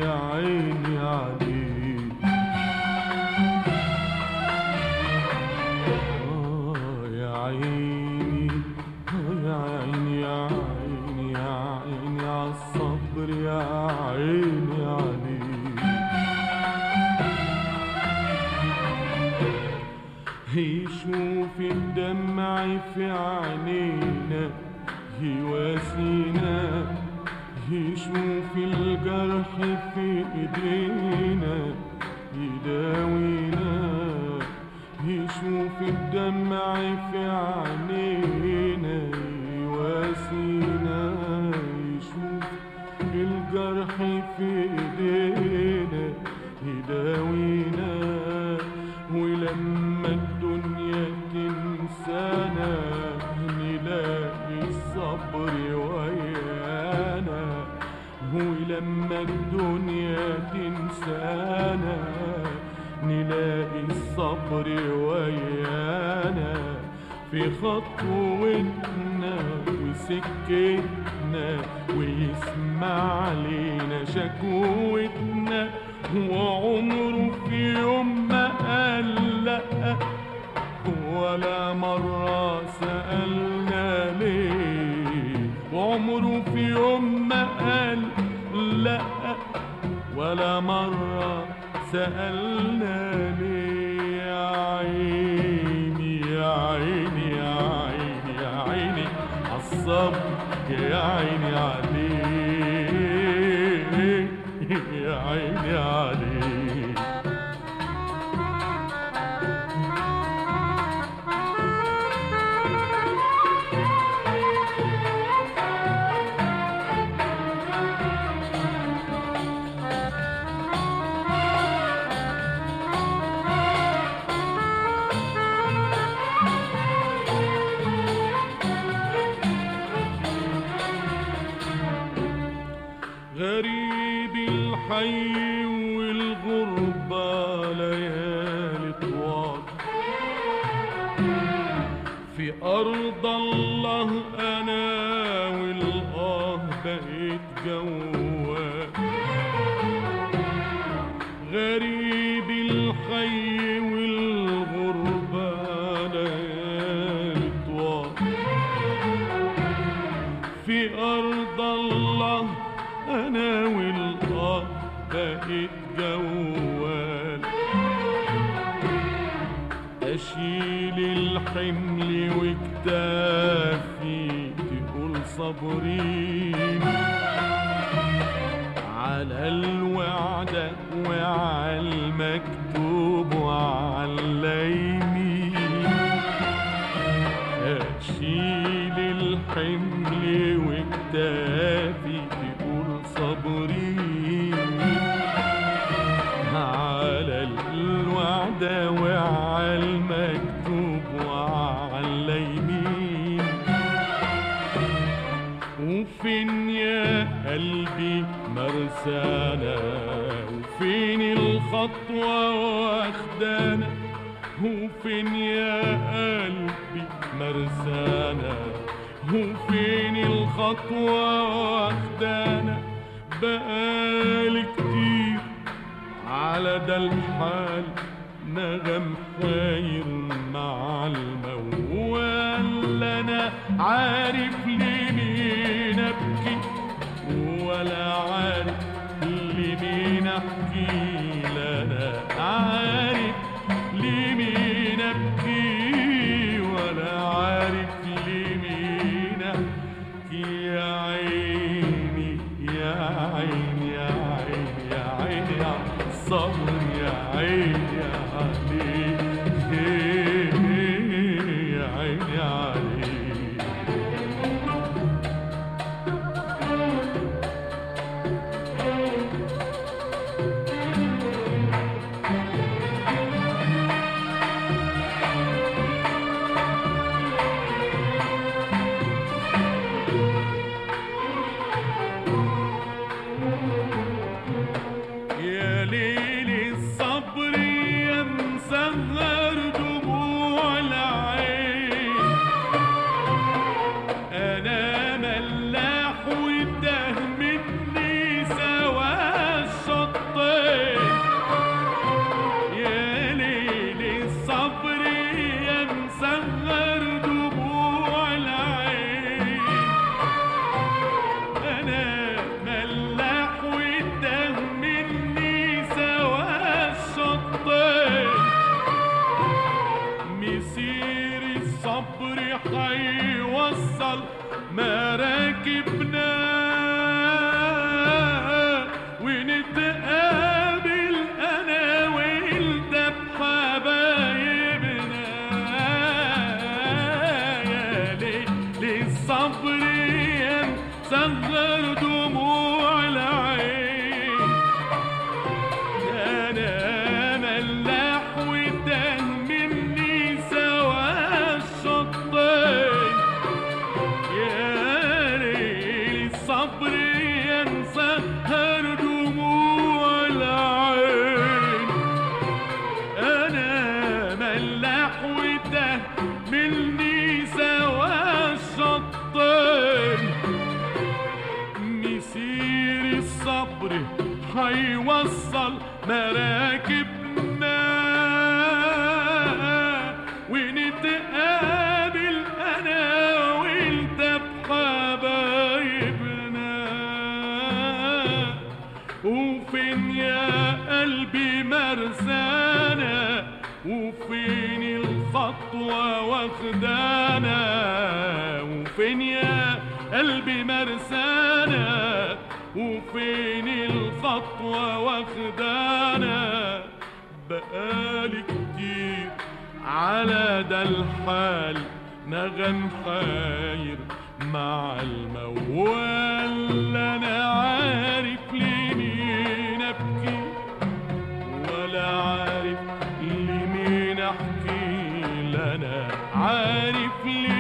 يا عيني عليك آه يا عيني آه يا عيني يا عيني يا عيني عالصبر يا عيني عليك يشوف الدمع في عينينا يواسينا يشوف الجرح في ايدينا يداوينا يشوف الدمع في عينينا يواسينا يشوف الجرح في ايدينا يداوينا ولما الدنيا تنسانا نلاقي الصبر ويانا ولما الدنيا تنسانا نلاقي الصبر ويانا في خطوتنا وسكتنا ويسمع لينا شكوتنا وعمره في يوم ما قال لأ ولا مرة سألنا ليه وعمره في يوم ما قال لأ ولا مرة سألنا ليه يا عيني يا عيني يا عيني يا عيني عالصبر يا عيني عليك يا عيني عليك غريب الحي والغربة ليالي طوال في أرض الله أنا والآه بقيت جوال غريب الحي والغربة ليالي طوال في أرض الله أنا والآه بقيت جوال أشيل الحمل وكتافي تقول صابرين على الوعدة وعلى المكتوب وعلى اليمين أشيل الحمل وكتافي تقول صبري على الوعدة وعلى المكتوب وعلى اليمين وفين يا قلبي مرسانا وفين الخطوة واخدانا وفين يا قلبي مرسانا وفين الخطوة واخدانا بقالي كتير على ده الحال نغم حاير مع الموال انا عارف لمين ابكي ولا عارف لمين احكي لا انا عارف لمين ابكي ولا عارف لمين احكي يا عيني يا عيني يا عيني يا عيني يا الصبر يا عيني عليك يا عيني عليك هيوصل مراكبنا ونتقابل انا وانت بحبايبنا وفين يا قلبي مرسانا وفين الخطوة واخدانا وفين يا قلبي مرسانا وفين الخطوة واخدانا بقالي كتير على ده الحال نغم حاير مع الموال انا عارف لمين ابكي ولا عارف لمين احكي لا انا عارف لمين